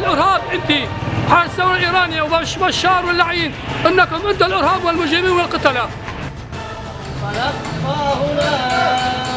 الارهاب انت حال الثوره الايرانيه وبشار واللعين انكم انتم الارهاب والمجرمين والقتله خلقناه